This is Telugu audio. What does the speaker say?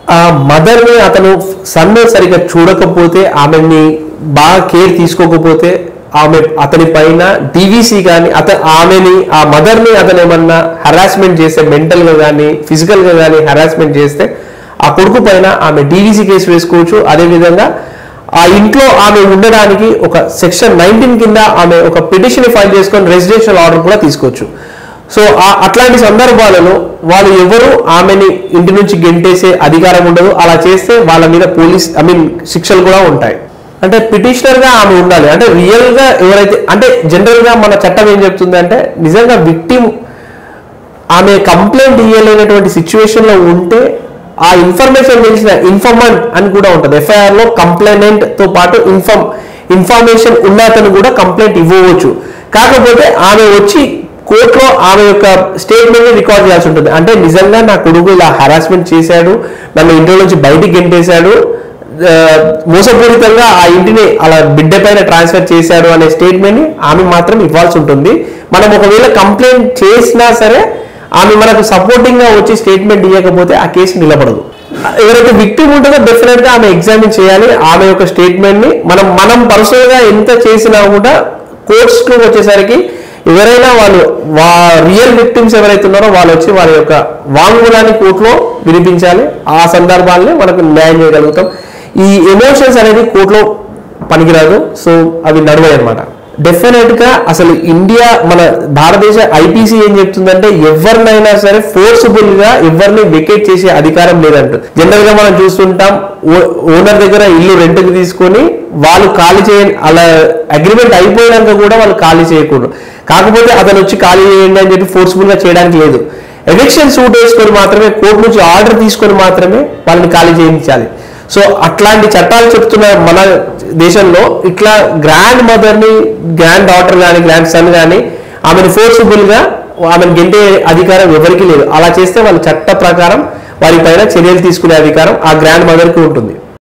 ఆ మదర్ ని అతను సన్ సరిగ్గా చూడకపోతే ఆమెని బాగా కేర్ తీసుకోకపోతే ఆమె అతని పైన డివిసి కానీ అత ఆమెని ఆ మదర్ ని అతను ఏమన్నా హరాస్మెంట్ చేస్తే మెంటల్ గా కానీ ఫిజికల్ గా కానీ హరాస్మెంట్ చేస్తే ఆ కొడుకు పైన ఆమె డివిసి కేసు వేసుకోవచ్చు అదేవిధంగా ఆ ఇంట్లో ఆమె ఉండడానికి ఒక సెక్షన్ నైన్టీన్ కింద ఆమె ఒక పిటిషన్ ఫైల్ చేసుకొని రెసిడెన్షియల్ ఆర్డర్ కూడా తీసుకోవచ్చు సో ఆ- అట్లాంటి సందర్భాలలో వాళ్ళు ఎవరు ఆమెని ఇంటి నుంచి గెంటేసే అధికారం ఉండదు అలా చేస్తే వాళ్ళ మీద పోలీస్ ఐ మీన్ శిక్షలు కూడా ఉంటాయి అంటే పిటిషనర్ గా ఆమె ఉండాలి అంటే రియల్ గా ఎవరైతే అంటే జనరల్ గా మన చట్టం ఏం చెప్తుంది అంటే నిజంగా విక్టిమ్ ఆమె కంప్లైంట్ ఇవ్వలేనటువంటి సిచ్యువేషన్ లో ఉంటే ఆ ఇన్ఫర్మేషన్ తెలిసిన ఇన్ఫర్మంట్ అని కూడా ఉంటుంది ఎఫ్ఐఆర్ లో కంప్లైనెంట్ తో పాటు ఇన్ఫర్మ్ ఇన్ఫర్మేషన్ ఉన్న అతను కూడా కంప్లైంట్ ఇవ్వవచ్చు కాకపోతే ఆమె వచ్చి కోర్టులో ఆమె యొక్క స్టేట్మెంట్ ని రికార్డ్ చేయాల్సి ఉంటుంది అంటే నిజంగా నా కొడుకు ఇలా హరాస్మెంట్ చేశాడు నన్ను ఇంట్లో నుంచి బయటికి గెంటేశాడు ఆ, మోసపూరితంగా ఆ ఇంటిని అలా బిడ్డ పైన ట్రాన్స్ఫర్ చేశాడు అనే స్టేట్మెంట్ ని ఆమె మాత్రం ఇవ్వాల్సి ఉంటుంది మనం ఒకవేళ కంప్లైంట్ చేసినా సరే ఆమె మనకు సపోర్టింగ్ గా వచ్చి స్టేట్మెంట్ ఇవ్వకపోతే ఆ కేసు నిలబడదు ఎవరైతే విక్టిమ్ ఉంటుందో డెఫినెట్ గా ఆమె ఎగ్జామిన్ చేయాలి ఆమె యొక్క స్టేట్మెంట్ ని మనం మనం పర్సనల్ గా ఎంత చేసినా కూడా కోర్ట్స్ కు వచ్చేసరికి ఎవరైనా వాళ్ళు వా రియల్ విక్టిమ్స్ ఎవరైతే ఉన్నారో వాళ్ళు వచ్చి వారి యొక్క వాంగ్మూలాన్ని కోర్టులో వినిపించాలి ఆ సందర్భాల్లో మనకు న్యాయం చేయగలుగుతాం ఈ ఎమోషన్స్ అనేది కోర్టులో పనికిరాదు సో అవి నడవాయి అనమాట డెఫినెట్ గా అసలు ఇండియా మన భారతదేశ ఐపీసీ ఏం చెప్తుందంటే ఎవరినైనా సరే ఫోర్సబుల్ గా ఎవరిని వెకేట్ చేసే అధికారం లేదంట జనరల్ గా మనం చూస్తుంటాం ఓనర్ దగ్గర ఇల్లు రెంట్ కి తీసుకొని వాళ్ళు ఖాళీ చేయ అలా అగ్రిమెంట్ అయిపోయినాక కూడా వాళ్ళు ఖాళీ చేయకూడదు కాకపోతే అతను వచ్చి ఖాళీ చేయండి అని చెప్పి ఫోర్స్ఫుల్ గా చేయడానికి లేదు ఎవిక్షన్ సూట్ వేసుకొని మాత్రమే కోర్టు నుంచి ఆర్డర్ తీసుకొని మాత్రమే వాళ్ళని ఖాళీ చేయించాలి సో అట్లాంటి చట్టాలు చెప్తున్న మన దేశంలో ఇట్లా గ్రాండ్ మదర్ ని గ్రాండ్ డాటర్ కానీ గ్రాండ్ సన్ కానీ ఆమెను ఫోర్స్ఫుల్ గా ఆమెను గెంటే అధికారం ఎవరికీ లేదు అలా చేస్తే వాళ్ళ చట్ట ప్రకారం వారి పైన చర్యలు తీసుకునే అధికారం ఆ గ్రాండ్ మదర్ కి ఉంటుంది